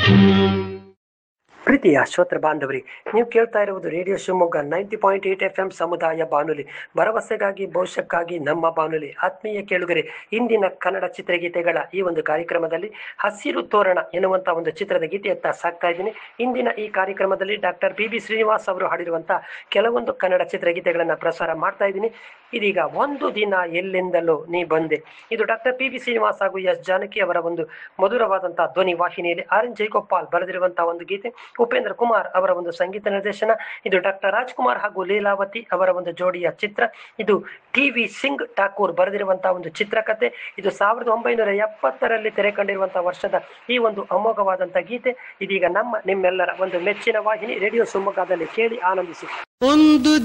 ಪ್ರೀತಿಯ ಶ್ರೋತೃ ಬಾಂಧವರಿ ನೀವು ಕೇಳ್ತಾ ಇರುವುದು radio Shivamogga ninety point eight F M ಸಮುದಾಯ ಬಾನುಲಿ ಭರವಸೆಗಾಗಿ ಭವಿಷ್ಯಕ್ಕಾಗಿ ನಮ್ಮ ಬಾನುಲಿ ಆತ್ಮೀಯ ಕೇಳುಗರೆ ಇಂದಿನ ಕನ್ನಡ ಚಿತ್ರಗೀತೆಗಳ ಈ ಒಂದು ಕಾರ್ಯಕ್ರಮದಲ್ಲಿ ಹಸಿರು ತೋರಣ ಎನ್ನುವಂತ ಒಂದು ಚಿತ್ರದ ಗೀತೆಯತ್ತ ಸಾಕ್ತಾ ಇದ್ದೀನಿ ಇಂದಿನ ಈ ಕಾರ್ಯಕ್ರಮದಲ್ಲಿ ಡಾಕ್ಟರ್ ಪಿ ಬಿ ಶ್ರೀನಿವಾಸ್ ಅವರು ಹಾಡಿರುವಂತಹ ಕೆಲವೊಂದು ಕನ್ನಡ ಚಿತ್ರಗೀತೆಗಳನ್ನ ಪ್ರಸಾರ ಮಾಡ್ತಾ ಇದ್ದೀನಿ ಇದೀಗ ಒಂದು ದಿನ ಎಲ್ಲಿಂದಲೂ ನೀ ಬಂದೆ ಇದು ಡಾಕ್ಟರ್ ಪಿ ಬಿ ಶ್ರೀನಿವಾಸ್ ಹಾಗೂ ಎಸ್ ಜಾನಕಿ ಅವರ ಒಂದು ಮಧುರವಾದಂತಹ ಧ್ವನಿ ವಾಹಿನಿಯಲ್ಲಿ ಆರ್ ಎನ್ ಜಯಗೋಪಾಲ್ ಬರೆದಿರುವಂತಹ ಒಂದು ಗೀತೆ ಉಪೇಂದ್ರ ಕುಮಾರ್ ಅವರ ಒಂದು ಸಂಗೀತ ನಿರ್ದೇಶನ ಇದು ಡಾಕ್ಟರ್ ರಾಜ್ಕುಮಾರ್ ಹಾಗೂ ಲೀಲಾವತಿ ಅವರ ಒಂದು ಜೋಡಿಯ ಚಿತ್ರ ಇದು ಟಿ ವಿ ಸಿಂಗ್ ಠಾಕೂರ್ ಬರೆದಿರುವಂತಹ ಒಂದು ಚಿತ್ರಕಥೆ ಇದು ಸಾವಿರದ ಒಂಬೈನೂರ ಎಪ್ಪತ್ತರಲ್ಲಿ ತೆರೆ ಕಂಡಿರುವಂತಹ ವರ್ಷದ ಈ ಒಂದು ಅಮೋಘವಾದಂತಹ ಗೀತೆ ಇದೀಗ ನಮ್ಮ ನಿಮ್ಮೆಲ್ಲರ ಒಂದು ಮೆಚ್ಚಿನ ವಾಹಿನಿ ರೇಡಿಯೋ ಶಿವಮೊಗ್ಗದಲ್ಲಿ ಕೇಳಿ ಆನಂದಿಸಿ ಒಂದು